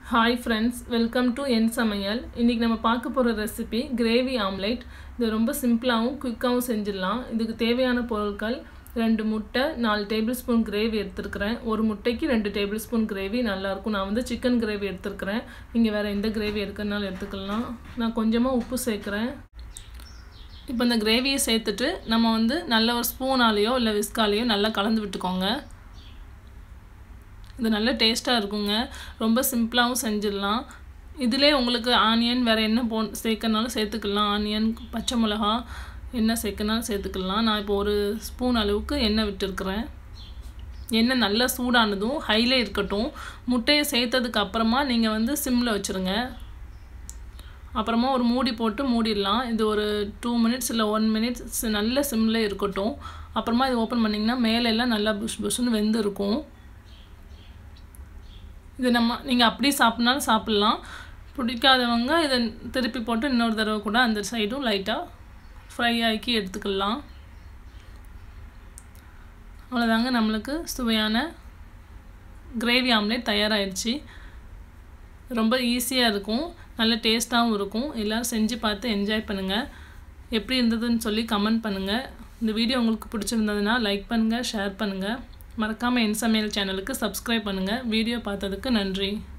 hi friends welcome to என் சமையல் இன்றைக்கி நம்ம பார்க்க போகிற ரெசிபி கிரேவி ஆம்லேட் இது ரொம்ப சிம்பிளாகவும் குயிக்காகவும் செஞ்சிடலாம் இதுக்கு தேவையான பொருட்கள் ரெண்டு முட்டை நாலு டேபிள் ஸ்பூன் கிரேவி எடுத்துருக்கிறேன் ஒரு முட்டைக்கு ரெண்டு டேபிள் ஸ்பூன் கிரேவி நல்லாயிருக்கும் நான் வந்து சிக்கன் கிரேவி எடுத்துருக்கிறேன் நீங்கள் வேறு எந்த கிரேவி எடுக்கிறனாலும் எடுத்துக்கலாம் நான் கொஞ்சமாக உப்பு சேர்க்குறேன் இப்போ இந்த கிரேவியை சேர்த்துட்டு நம்ம வந்து நல்ல ஒரு ஸ்பூனாலேயோ இல்லை விஸ்காலேயோ நல்லா கலந்து விட்டுக்கோங்க இது நல்ல டேஸ்ட்டாக இருக்குங்க ரொம்ப சிம்பிளாகவும் செஞ்சிடலாம் இதிலே உங்களுக்கு ஆனியன் வேறு என்ன போ சேர்க்கனாலும் சேர்த்துக்கலாம் ஆனியன் பச்சை மிளகா என்ன சேர்க்கனாலும் சேர்த்துக்கலாம் நான் இப்போ ஒரு ஸ்பூன் அளவுக்கு எண்ணெய் விட்டுருக்குறேன் எண்ணெய் நல்லா சூடானதும் ஹைலே இருக்கட்டும் முட்டையை சேர்த்ததுக்கு அப்புறமா நீங்கள் வந்து சிம்மில் வச்சுருங்க அப்புறமா ஒரு மூடி போட்டு மூடிடலாம் இது ஒரு டூ மினிட்ஸ் இல்லை ஒன் மினிட்ஸ் நல்ல சிம்மில் இருக்கட்டும் அப்புறமா இது ஓப்பன் பண்ணிங்கன்னா மேலெல்லாம் நல்லா புஷ் புஷ்னு வெந்து இருக்கும் இது நம்ம நீங்கள் அப்படி சாப்பிட்னாலும் சாப்பிட்லாம் பிடிக்காதவங்க இதை திருப்பி போட்டு இன்னொரு தடவை கூட அந்த சைடும் லைட்டாக ஃப்ரை ஆக்கி எடுத்துக்கலாம் அவ்வளோதாங்க நம்மளுக்கு சுவையான கிரேவி ஆம்லேட் தயாராகிடுச்சு ரொம்ப ஈஸியாக இருக்கும் நல்ல டேஸ்ட்டாகவும் இருக்கும் எல்லோரும் செஞ்சு பார்த்து என்ஜாய் பண்ணுங்கள் எப்படி இருந்ததுன்னு சொல்லி கமெண்ட் பண்ணுங்கள் இந்த வீடியோ உங்களுக்கு பிடிச்சிருந்ததுன்னா லைக் பண்ணுங்கள் ஷேர் பண்ணுங்கள் மறக்காமல் என் சமையல் சேனலுக்கு சப்ஸ்கிரைப் பண்ணுங்கள் வீடியோ பார்த்ததுக்கு நன்றி